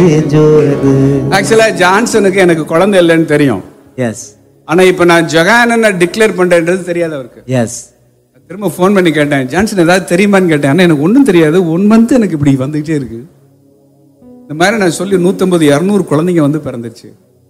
ஜோரது ஆக்சுவலா ஜான்சனுக்கு எனக்கு குழந்தை இல்லைன்னு தெரியும் எஸ் ஆனா இப்ப நான் ஜொகானன் டிக்ளேர் பண்றேன்றது தெரியாது அவருக்கு எஸ் திரும்ப ஃபோன் பண்ணி கேட்டேன் ஜான்சன் ஏதாவது தெரியுமான்னு கேட்டேன் ஆனா எனக்கு ஒன்றும் தெரியாது ஒன் மந்த் எனக்கு இப்படி வந்துகிட்டே இருக்கு இந்த மாதிரி நான் சொல்லி நூற்றம்பது இரநூறு குழந்தைங்க வந்து பிறந்துச்சு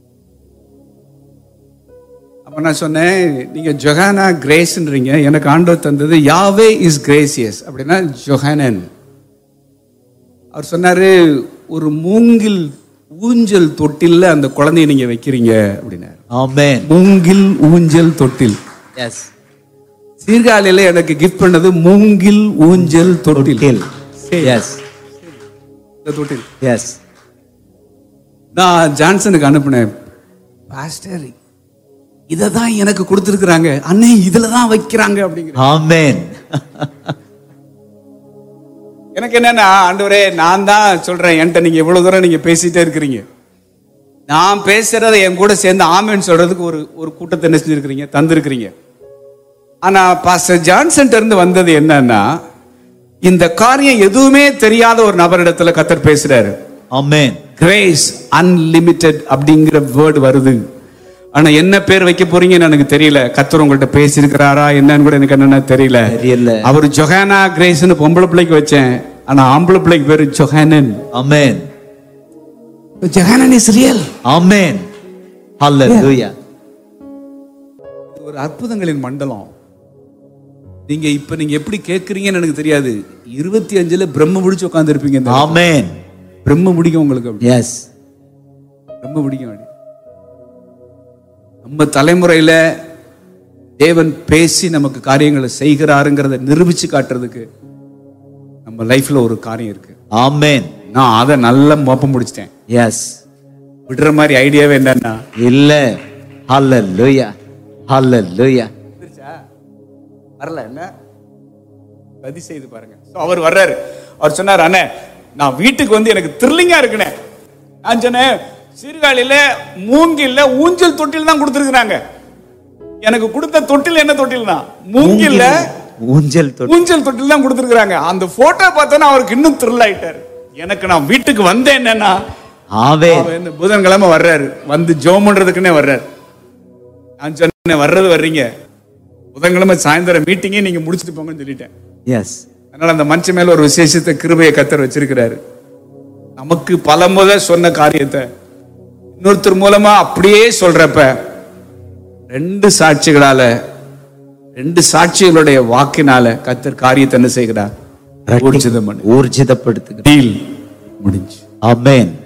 அப்ப நான் சொன்னேன் நீங்க ஜொஹானா கிரேஸ்ன்றீங்க எனக்கு ஆண்டவர் தந்தது யாவே இஸ் கிரேசியஸ் அப்படின்னா ஜொஹானன் அவர் சொன்னாரு ஒரு மூங்கில் ஊஞ்சல் தொட்டில்ல அந்த குழந்தைய நீங்க வைக்கிறீங்க அப்படின்னாரு ஆமென் மூங்கில் ஊஞ்சல் தொட்டில் எஸ் சீர்காழியில எனக்கு கிஃப்ட் பண்ணது மூங்கில் ஊஞ்சல் தொட்டில் கில் எஸ் இந்த தொட்டில் எஸ் நான் ஜான்சனுக்கு அனுப்புனேன் பாஸ்டர் இதை தான் எனக்கு கொடுத்துருக்குறாங்க அண்ணே இதுல தான் வைக்கிறாங்க அப்படிங்கிற ஆமென் எனக்கு என்னன்னா ஆண்டவரே நான் தான் சொல்றேன் என்கிட்ட நீங்க இவ்வளவு தூரம் நீங்க பேசிட்டே இருக்கிறீங்க நான் பேசுறத என் கூட சேர்ந்து ஆமேன்னு சொல்றதுக்கு ஒரு ஒரு கூட்டத்தை என்ன செஞ்சிருக்கிறீங்க தந்திருக்கிறீங்க ஆனா பாஸ்டர் ஜான்சன் இருந்து வந்தது என்னன்னா இந்த காரியம் எதுவுமே தெரியாத ஒரு நபரிடத்துல கத்தர் பேசுறாரு ஆமென் கிரேஸ் அன்லிமிட்டெட் அப்படிங்கிற வேர்டு வருது ஆனா என்ன பேர் வைக்க போறீங்கன்னு எனக்கு தெரியல கத்தர் உங்கள்ட்ட பேசியிருக்கிறாரா என்னன்னு கூட எனக்கு என்னன்னா தெரியல தெரியல அவர் ஜொஹானா கிரேஸ்னு பொம்பளை பிள்ளைக்கு வச்சேன் ஆனா ஆம்பளை பிள்ளைக்கு பேரு Johanan amen Johanan is real amen hallelujah ஒரு அற்புதங்களின் மண்டலம் நீங்க இப்ப நீங்க எப்படி கேட்கறீங்கன்னு எனக்கு தெரியாது இருபத்தி அஞ்சுல பிரம்ம முடிச்சு உட்காந்துருப்பீங்க இந்த ஆமென் பிரம்ம முடிக்கும் உங்களுக்கு அப்படி எஸ் ரொம்ப பிடிக்கும் அப்படி நம்ம தலைமுறையில தேவன் பேசி நமக்கு காரியங்களை செய்கிறாருங்கிறத நிரூபிச்சு காட்டுறதுக்கு நம்ம லைஃப்ல ஒரு காரியம் இருக்கு ஆமென் நான் அதை நல்லா மோப்பம் முடிச்சிட்டேன் எஸ் விடுற மாதிரி ஐடியாவே என்னன்னா இல்ல ஹalleluya ஹalleluya வரல என்ன பதி செய்து பாருங்க So, அவர் வர்றாரு அவர் சொன்னார் அண்ணே நான் வீட்டுக்கு வந்து எனக்கு த்ரில்லிங்கா இருக்குனே நான் சொன்னேன் சீர்காழியில மூங்கில்ல ஊஞ்சல் தொட்டில் தான் கொடுத்துருக்குறாங்க எனக்கு கொடுத்த தொட்டில் என்ன தொட்டில் தான் மூங்கில்ல ஊஞ்சல் தொட்டு ஊஞ்சல் தொட்டில் தான் கொடுத்துருக்காங்க அந்த போட்டோ பார்த்தோன்னா அவருக்கு இன்னும் த்ரில் ஆயிட்டாரு எனக்கு நான் வீட்டுக்கு வந்தேன் என்னன்னா ஆமென் அவர் இந்த புதன்கிழமை வர்றாரு வந்து ஜோம் பண்றதுக்குன்னே வர்றாரு நான் சொன்னேன் வர்றது வர்றீங்க புதன்கிழமை சாயந்தரம் மீட்டிங்கே நீங்க முடிச்சுட்டு போங்கன்னு சொல்லிட்டேன் எஸ் அதனால அந்த மனுஷன் மேல ஒரு விசேஷத்தை கிருபையை கத்தர் வச்சிருக்கிறாரு நமக்கு பல முறை சொன்ன காரியத்தை இன்னொருத்தர் மூலமா அப்படியே சொல்றப்ப ரெண்டு சாட்சிகளால ரெண்டு சாட்சிகளுடைய வாக்கினால கத்தர் காரியத்தை என்ன செய்கிறார் ஊர்ஜிதம் பண்ணு ஊர்ஜிதப்படுத்துகிறார் டீல் முடிஞ்சு ஆமென்